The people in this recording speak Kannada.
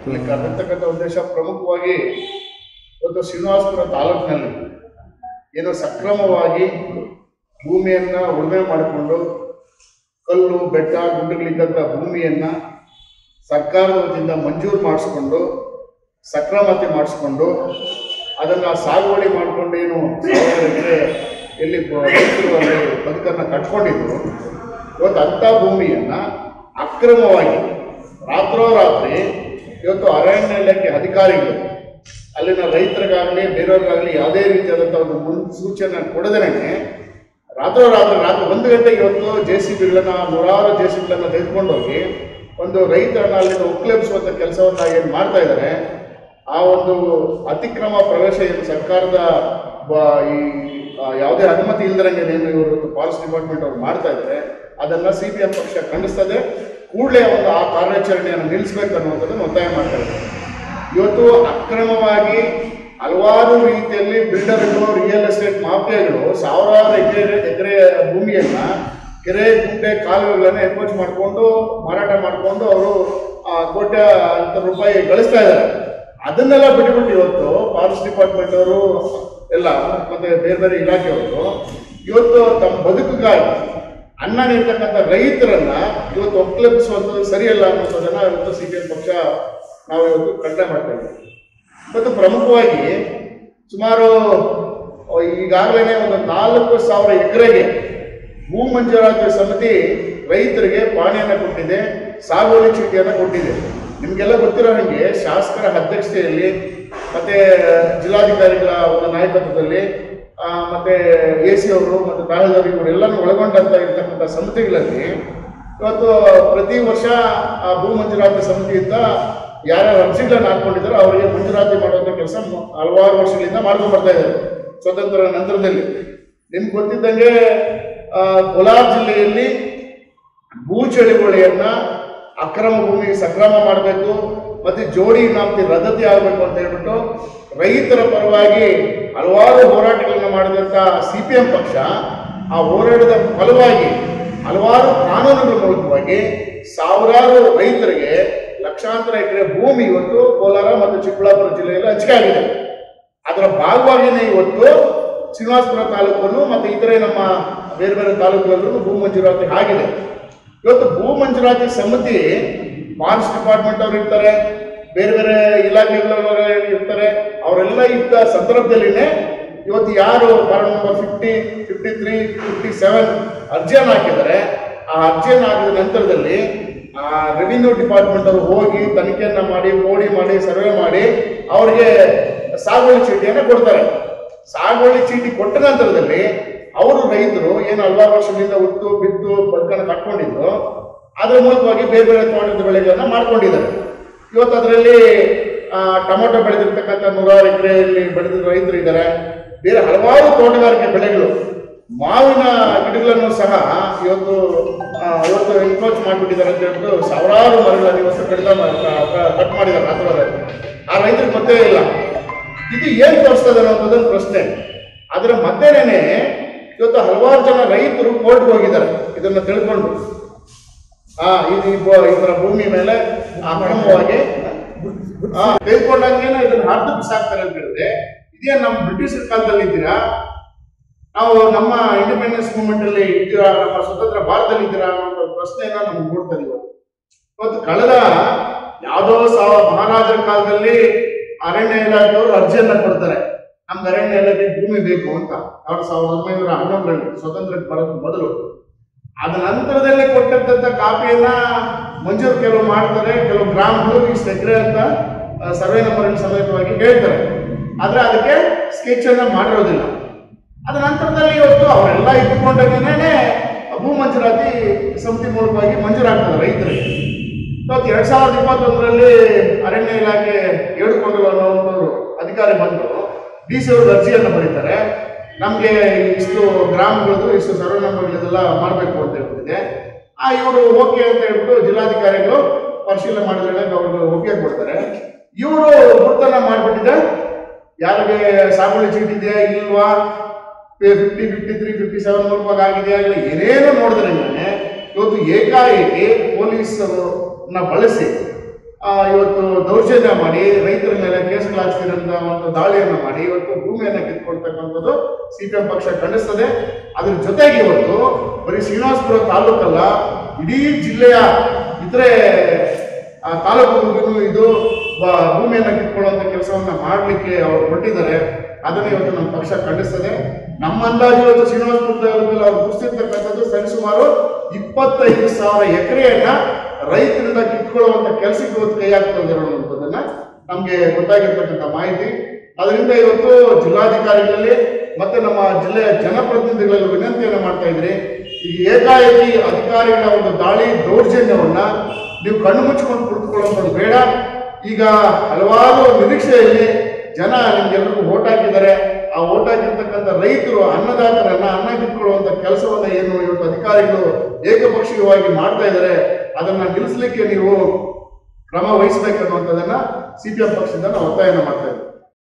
ಇಲ್ಲಿ ಕರೆದಿರ್ತಕ್ಕಂಥ ಉದ್ದೇಶ ಪ್ರಮುಖವಾಗಿ ಇವತ್ತು ಶ್ರೀನಿವಾಸಪುರ ತಾಲೂಕಿನಲ್ಲಿ ಏನು ಸಕ್ರಮವಾಗಿ ಭೂಮಿಯನ್ನ ಉಳುಮೆ ಮಾಡಿಕೊಂಡು ಕಲ್ಲು ಬೆಟ್ಟ ಗುಡ್ಡಗಳಿದ್ದಂಥ ಭೂಮಿಯನ್ನ ಸರ್ಕಾರದ ವತಿಯಿಂದ ಮಂಜೂರು ಮಾಡಿಸ್ಕೊಂಡು ಸಕ್ರಮತೆ ಮಾಡಿಸ್ಕೊಂಡು ಅದನ್ನ ಸಾಗುವಳಿ ಮಾಡ್ಕೊಂಡು ಏನು ಸಾವಿರಾರು ಎಕರೆ ಎಲ್ಲಿ ಬ- ರೈತರು ಅಲ್ಲಿ ಬದುಕನ್ನ ಕಟ್ಕೊಂಡಿದ್ರು ಇವತ್ತು ಅಂಥ ಭೂಮಿಯನ್ನ ಅಕ್ರಮವಾಗಿ ರಾತ್ರೋರಾತ್ರಿ ಇವತ್ತು ಅರಣ್ಯ ಇಲಾಖೆ ಅಧಿಕಾರಿಗಳು ಅಲ್ಲಿನ ರೈತರಿಗಾಗಲಿ ಬೇರೆಯವ್ರಿಗಾಗಲಿ ಯಾವುದೇ ರೀತಿಯಾದಂಥ ಒಂದು ಮುನ್ಸೂಚನೆ ಕೊಡದೇನೆ ರಾತ್ರೋರಾತ್ರಿ ರಾತ್ರಿ ಒಂದು ಗಂಟೆಗೆ ಇವತ್ತು ಜೆ ಸಿ ಬಿಗಳನ್ನ ನೂರಾರು ಜೆ ಸಿ ಬಿಗಳನ್ನ ತೆಗೆದುಕೊಂಡೋಗಿ ಒಂದು ರೈತರನ್ನ ಅಲ್ಲಿಂದ ಒಕ್ಕಲೆಬ್ಸುವಂಥ ಕೆಲಸವನ್ನ ಏನು ಮಾಡ್ತಾ ಇದ್ದಾರೆ ಆ ಒಂದು ಅತಿಕ್ರಮ ಪ್ರವೇಶ ಏನು ಸರ್ಕಾರದ ಬ- ಈ ಆ, ಯಾವುದೇ ಅನುಮತಿ ಇಲ್ದಂಗೆ ಏನು ಇವರು ಫಾರೆಸ್ಟ್ ಡಿಪಾರ್ಟ್ಮೆಂಟ್ ಅವ್ರು ಮಾಡ್ತಾ ಇದ್ದಾರೆ ಅದನ್ನ ಸಿ ಪಿ ಎಂ ಪಕ್ಷ ಖಂಡಿಸ್ತದೆ ಕೂಡಲೇ ಒಂದು ಆ ಕಾರ್ಯಾಚರಣೆಯನ್ನು ನಿಲ್ಲಿಸಬೇಕು ಅನ್ನುವಂಥದ್ದನ್ನು ಒತ್ತಾಯ ಮಾಡ್ತಾ ಇದ್ದಾರೆ ಇವತ್ತು ಅಕ್ರಮವಾಗಿ ಹಲವಾರು ರೀತಿಯಲ್ಲಿ ಬಿಲ್ಡರ್ಗಳು ರಿಯಲ್ ಎಸ್ಟೇಟ್ ಮಾಫಿಯಾಗಳು ಸಾವಿರಾರು ಎಕರೆ ಎಕರೆ ಭೂಮಿಯನ್ನ ಕೆರೆ ಗುಂಡೆ ಕಾಲುವೆಗಳನ್ನ ಎನ್ಕೋಚ್ ಮಾಡಿಕೊಂಡು ಮಾರಾಟ ಮಾಡಿಕೊಂಡು ಅವರು ಕೋಟ್ಯಾಂತರ ರೂಪಾಯಿ ಗಳಿಸ್ತಾ ಇದ್ದಾರೆ ಅದನ್ನೆಲ್ಲ ಬಿಟ್ಬಿಟ್ಟು ಇವತ್ತು ಫಾರೆಸ್ಟ್ ಡಿಪಾರ್ಟ್ಮೆಂಟ್ ಅವರು ಎಲ್ಲ ಮತ್ತೆ ಬೇರೆ ಬೇರೆ ಇಲಾಖೆಯವರು ಇವತ್ತು ತಮ್ಮ ಬದುಕಿಗಾಗಿ ಅನ್ನ ನೀಡ್ತಕ್ಕಂಥ ರೈತರನ್ನ ಇವತ್ತು ಒಕ್ಕಲೆಬ್ಬಿಸುವಂಥದ್ದು ಸರಿಯಲ್ಲ ಅನ್ನೋದನ್ನ ಇವತ್ತು ಸಿ ಪಿ ಎಂ ಪಕ್ಷ ನಾವು ಇವತ್ತು ಖಂಡನೆ ಮಾಡ್ತಾ ಇದ್ದೀವಿ ಮತ್ತು ಪ್ರಮುಖವಾಗಿ ಸುಮಾರು ಈಗಾಗಲೇ ಒಂದು ನಾಲ್ಕು ಸಾವಿರ ಎಕರೆಗೆ ಭೂ ಮಂಜೂರಾತಿ ಸಮಿತಿ ರೈತರಿಗೆ ಪಾಣಿಯನ್ನು ಕೊಟ್ಟಿದೆ ಸಾಗುವಳಿ ಚೀಟಿಯನ್ನು ಕೊಟ್ಟಿದೆ ನಿಮಗೆಲ್ಲ ಗೊತ್ತಿರೋ ಹಾಗೆ ಶಾಸಕರ ಅಧ್ಯಕ್ಷತೆಯಲ್ಲಿ ಮತ್ತೆ ಜಿಲ್ಲಾಧಿಕಾರಿಗಳ ಒಂದು ನಾಯಕತ್ವದಲ್ಲಿ ಆ, ಮತ್ತೆ ಎ ಸಿ ಅವರು ಮತ್ತು ತಹಸೀಲ್ದಾರ್ ಇವರೆಲ್ಲನೂ ಒಳಗೊಂಡಂತ ಇರ್ತಕ್ಕಂಥ ಸಮಿತಿಗಳಲ್ಲಿ ಇವತ್ತು ಪ್ರತಿ ವರ್ಷ ಆ ಭೂ ಮಂಜೂರಾತಿ ಸಮಿತಿಯಿಂದ ಯಾರ್ಯಾರು ಅರ್ಜಿಗಳನ್ನ ಹಾಕೊಂಡಿದ್ದಾರೋ ಅವರಿಗೆ ಮಂಜೂರಾತಿ ಮಾಡುವಂಥ ಕೆಲಸ ಹಲವಾರು ವರ್ಷಗಳಿಂದ ಮಾಡ್ಕೊಂಡು ಬರ್ತಾ ಇದ್ದಾರೆ ಸ್ವತಂತ್ರ ನಂತರದಲ್ಲಿ ನಿಮ್ಗೆ ಗೊತ್ತಿದ್ದಂಗೆ ಆ, ಕೋಲಾರ ಜಿಲ್ಲೆಯಲ್ಲಿ ಭೂ ಚಳುವಳಿಯನ್ನ ಅಕ್ರಮ ಭೂಮಿಗೆ ಸಕ್ರಮ ಮಾಡಬೇಕು ಮತ್ತೆ ಜೋಡಿ ನಾಮತಿ ರದ್ದತಿ ಆಗಬೇಕು ಅಂತ ಹೇಳ್ಬಿಟ್ಟು ರೈತರ ಪರವಾಗಿ ಹಲವಾರು ಹೋರಾಟಗಳನ್ನ ಮಾಡಿದಂಥ ಸಿ ಪಿ ಎಂ ಪಕ್ಷ ಆ ಹೋರಾಟದ ಫಲವಾಗಿ ಹಲವಾರು ಕಾನೂನುಗಳ ಮೂಲಕವಾಗಿ ಸಾವಿರಾರು ರೈತರಿಗೆ ಲಕ್ಷಾಂತರ ಎಕರೆ ಭೂಮಿ ಇವತ್ತು ಕೋಲಾರ ಮತ್ತು ಚಿಕ್ಕಬಳ್ಳಾಪುರ ಜಿಲ್ಲೆಯಲ್ಲಿ ಹಂಚಿಕೆ ಆಗಿದೆ ಅದರ ಭಾಗವಾಗಿಯೇ ಇವತ್ತು ಶ್ರೀನಿವಾಸಪುರ ತಾಲೂಕನ್ನು ಮತ್ತು ಇತರೆ ನಮ್ಮ ಬೇರೆ ಬೇರೆ ತಾಲೂಕುಗಳಲ್ಲೂ ಭೂ ಮಂಜೂರಾತಿ ಆಗಿದೆ ಇವತ್ತು ಭೂ ಮಂಜೂರಾತಿ ಸಮಿತಿ ಫಾರೆಸ್ಟ್ ಡಿಪಾರ್ಟ್ಮೆಂಟ್ ಅವರು ಇರ್ತಾರೆ ಬೇರೆ ಬೇರೆ ಇಲಾಖೆಗಳವರು ಇರ್ತಾರೆ ಅವರೆಲ್ಲ ಇದ್ದ ಸಂದರ್ಭದಲ್ಲಿನೇ ಇವತ್ತು ಯಾರು form number fifty fifty three fifty seven ಅರ್ಜಿಯನ್ನು ಹಾಕಿದ್ದಾರೆ ಆ ಅರ್ಜಿಯನ್ನು ಹಾಕಿದ ನಂತರದಲ್ಲಿ ಆ ರೆವಿನ್ಯೂ ಡಿಪಾರ್ಟ್ಮೆಂಟ್ ಅವರು ಹೋಗಿ ತನಿಖೆಯನ್ನ ಮಾಡಿ ಮೋಡಿ ಮಾಡಿ ಸರ್ವೆ ಮಾಡಿ ಅವರಿಗೆ ಸಾಗುವಳಿ ಚೀಟಿಯನ್ನು ಕೊಡ್ತಾರೆ ಸಾಗುವಳಿ ಚೀಟಿ ಕೊಟ್ಟ ನಂತರದಲ್ಲಿ ಅವರು ರೈತರು ಏನು ಹಲವಾರು ವರ್ಷಗಳಿಂದ ಉತ್ತು ಬಿತ್ತು ಬದುಕನ್ನು ಕಟ್ಕೊಂಡಿದ್ರು ಅದರ ಮೂಲಕವಾಗಿ ಬೇರೆ ಬೇರೆ ತೋಟದ ಬೆಳೆಗಳನ್ನ ಮಾಡ್ಕೊಂಡಿದ್ದಾರೆ ಇವತ್ತು ಅದರಲ್ಲಿ ಟೊಮೊಟೊ ಬೆಳೆದಿರ್ತಕ್ಕಂಥ ನೂರಾರು ಎಕರೆಯಲ್ಲಿ ಬೆಳೆದಿರೋ ರೈತರು ಇದ್ದಾರೆ ಬೇರೆ ಹಲವಾರು ತೋಟಗಾರಿಕೆ ಬೆಳೆಗಳು ಮಾವಿನ ಗಿಡಗಳನ್ನು ಸಹ ಇವತ್ತು ಆ, ಇವತ್ತು ಎನ್ಕ್ರೋಚ್ ಮಾಡಿಬಿಟ್ಟಿದ್ದಾರೆ ಅಂತ ಹೇಳ್ಬಿಟ್ಟು ಸಾವಿರಾರು ಮರಗಳನ್ನು ಇವತ್ತು ಕಡಿತ ಕಟ್ ಮಾಡಿದ್ದಾರೆ ರಾತ್ರಿ ಆ ರೈತರಿಗೆ ಗೊತ್ತೇ ಇಲ್ಲ ಇದು ಏನ್ ತೋರಿಸ್ತದೆ ಅನ್ನೋದೊಂದು ಪ್ರಶ್ನೆ ಅದರ ಮಧ್ಯೆನೇ ಇವತ್ತು ಹಲವಾರು ಜನ ರೈತರು ಕೋರ್ಟ್ಗೆ ಹೋಗಿದ್ದಾರೆ ಇದನ್ನ ತಿಳ್ಕೊಂಡು ಆ ಇದು ಈ ಬ- ಇದರ ಭೂಮಿ ಮೇಲೆ ಅಕ್ರಮವಾಗಿ ಆ, ತೆಗೆದುಕೊಂಡಂಗೇನೆ ಇದನ್ನ ಹರಿದು ಬಿಸಾಕ್ತಾರೆ ಅಂತ ಹೇಳಿದ್ರೆ ಇದೇ ನಮ್ಮ ಬ್ರಿಟಿಷರ್ ಕಾಲದಲ್ಲಿ ಇದ್ದೀರಾ ನಾವು ನಮ್ಮ ಇಂಡಿಪೆಂಡೆನ್ಸ್ ಮೂವ್ಮೆಂಟ್ ಅಲ್ಲಿ ಇದ್ದೀರಾ ನಮ್ಮ ಸ್ವತಂತ್ರ ಭಾರತದಲ್ಲಿ ಇದ್ದೀರಾ ಅನ್ನೋ ಒಂದು ಪ್ರಶ್ನೆಯನ್ನ ನಮ್ಗೆ ಮೂಡ್ತದೆ ಇವತ್ತು ಇವತ್ತು ಕಳೆದ ಯಾವುದೋ ಸಾವ ಮಹಾರಾಜರ ಕಾಲದಲ್ಲಿ ಅರಣ್ಯ ಇಲಾಖೆಯವರು ಅರ್ಜಿಯನ್ನ ಕೊಡ್ತಾರೆ ನಮ್ಗೆ ಅರಣ್ಯ ಇಲಾಖೆ ಭೂಮಿ ಬೇಕು ಅಂತ ಅವ್ರು ಸಾವಿರದ ಒಂಬೈನೂರ ಹನ್ನೊಂದರಲ್ಲಿ ಸ್ವತಂತ್ರಕ್ಕೆ ಬರೋದು ಮೊದಲು ಅದ ನಂತರದಲ್ಲಿ ಕೊಟ್ಟಂತ ಕಾಪಿಯನ್ನ ಮಂಜೂರು ಕೆಲವು ಮಾಡ್ತಾರೆ ಕೆಲವು ಗ್ರಾಮಗಳು ಇಷ್ಟು ಎಕರೆ ಅಂತ ಸರ್ವೆ ನಂಬರ್ ಸಮೇತವಾಗಿ ಹೇಳ್ತಾರೆ ಆದ್ರೆ ಅದಕ್ಕೆ ಸ್ಕೆಚ್ ಅನ್ನ ಮಾಡಿರೋದಿಲ್ಲ ಅದ ನಂತರದಲ್ಲಿ ಇವತ್ತು ಅವರೆಲ್ಲ ಇಟ್ಟುಕೊಂಡಾಗೇನೆ ಭೂ ಮಂಜೂರಾತಿ ಸಮಿತಿ ಮೂಲಕವಾಗಿ ಮಂಜೂರಾಗ್ತದೆ ರೈತರಿಗೆ ಇವತ್ತು ಎರಡ್ ಸಾವಿರದ ಇಪ್ಪತ್ತೊಂದರಲ್ಲಿ ಅರಣ್ಯ ಇಲಾಖೆ ಹೇಳಿಕೊಂಡು ಅನ್ನೋ ಒಂದು ಅಧಿಕಾರಿ ಬಂದು ಡಿ ಸಿ ಅವರು ಅರ್ಜಿಯನ್ನು ಬರೀತಾರೆ ನಮಗೆ ಇಷ್ಟು ಗ್ರಾಮಗಳದ್ದು ಇಷ್ಟು ಸರ್ವೆ ನಂಬರ್ಗಳದೆಲ್ಲ ಮಾಡಬೇಕು ಅಂತ ಹೇಳ್ತಿದೆ ಆ ಇವರು ಓಕೆ ಅಂತ ಹೇಳ್ಬಿಟ್ಟು ಜಿಲ್ಲಾಧಿಕಾರಿಗಳು ಪರಿಶೀಲನೆ ಮಾಡಿದ್ರೆ ಅವ್ರಿಗೆ ಒಪ್ಪಿಗೆ ಕೊಡ್ತಾರೆ ಇವರು ಗುರ್ತನ್ನ ಮಾಡಿಬಿಟ್ಟಿದೆ ಯಾರಿಗೆ ಸಾಗುವಳಿ ಚೀಟಿ ಇದೆಯಾ ಇಲ್ವಾ fifty fifty three fifty seven ಮೂಲಕವಾಗಿ ಆಗಿದೆಯಾ ಇಲ್ಲ ಏನೇನು ನೋಡಿದ್ರೆ ಇವತ್ತು ಏಕಾಏಕಿ ಪೊಲೀಸರನ್ನ ಬಳಸಿ ಆ, ಇವತ್ತು ದೌರ್ಜನ್ಯ ಮಾಡಿ ರೈತರ ಮೇಲೆ ಕೇಸುಗಳಾಗ್ತಿರೋಂಥ ಒಂದು ದಾಳಿಯನ್ನು ಮಾಡಿ ಇವತ್ತು ಭೂಮಿಯನ್ನ ಕಿತ್ಕೊಳ್ತಕ್ಕಂಥದ್ದು ಸಿ ಪಿ ಎಂ ಪಕ್ಷ ಖಂಡಿಸ್ತದೆ ಅದ್ರ ಜೊತೆಗೆ ಇವತ್ತು ಬರೀ ಶ್ರೀನಿವಾಸಪುರ ತಾಲೂಕಲ್ಲ ಇಡೀ ಜಿಲ್ಲೆಯ ಇತರೆ ಆ ತಾಲೂಕುಗಳಿಗೂ ಇದು ಬ- ಭೂಮಿಯನ್ನ ಕಿತ್ಕೊಳ್ಳುವಂತ ಕೆಲಸವನ್ನ ಮಾಡಲಿಕ್ಕೆ ಅವರು ಹೊರಟಿದ್ದಾರೆ ಅದನ್ನ ಇವತ್ತು ನಮ್ಮ ಪಕ್ಷ ಖಂಡಿಸ್ತದೆ ನಮ್ಮ ಅಂದಾಜು ಇವತ್ತು ಶ್ರೀನಿವಾಸಪುರ ತಾಲೂಕಲ್ಲಿ ಅವ್ರು ಗುರುತಿರ್ತಕ್ಕಂಥದ್ದು ಸರಿಸುಮಾರು ಇಪ್ಪತ್ತೈದು ಸಾವಿರ ಎಕರೆಯನ್ನ ರೈತರಿಂದ ಕಿತ್ಕೊಳ್ಳುವಂತ ಕೆಲಸಕ್ಕೆ ಇವತ್ತು ಕೈ ಹಾಕ್ತದೆ ಅನ್ನುವಂಥದ್ದನ್ನ ನಮ್ಗೆ ಗೊತ್ತಾಗಿರ್ತಕ್ಕಂಥ ಮಾಹಿತಿ ಅದರಿಂದ ಇವತ್ತು ಜಿಲ್ಲಾಧಿಕಾರಿಗಳಲ್ಲಿ ಮತ್ತೆ ನಮ್ಮ ಜಿಲ್ಲೆಯ ಜನಪ್ರತಿನಿಧಿಗಳಲ್ಲಿ ವಿನಂತಿಯನ್ನು ಮಾಡ್ತಾ ಇದ್ರಿ ಈಗ ಏಕಾಏಕಿ ಅಧಿಕಾರಿಗಳ ಒಂದು ದಾಳಿ ದೌರ್ಜನ್ಯವನ್ನ ನೀವು ಕಣ್ಣು ಮುಚ್ಕೊಂಡು ಕುಳಿತುಕೊಳ್ಳೋದು ಬೇಡ ಈಗ ಹಲವಾರು ನಿರೀಕ್ಷೆಯಲ್ಲಿ ಜನ ನಿಮ್ಗೆಲ್ರಿಗೂ ಓಟ್ ಹಾಕಿದ್ದಾರೆ ಆ ಓಟ್ ಹಾಕಿರ್ತಕ್ಕಂಥ ರೈತರು ಅನ್ನದಾತರನ್ನ ಅನ್ನ ಕಿತ್ಕೊಳ್ಳುವಂತ ಕೆಲಸವನ್ನ ಏನು ಇವತ್ತು ಅಧಿಕಾರಿಗಳು ಏಕಪಕ್ಷೀಯವಾಗಿ ಮಾಡ್ತಾ ಇದ್ದಾರೆ ಅದನ್ನ ನಿಲ್ಲಿಸಲಿಕ್ಕೆ ನೀವು ಕ್ರಮ ವಹಿಸಬೇಕನ್ನುವಂಥದ್ದನ್ನ ಸಿಪಿಎಂ ಪಕ್ಷದಿಂದ ನಾವು ಒತ್ತಾಯ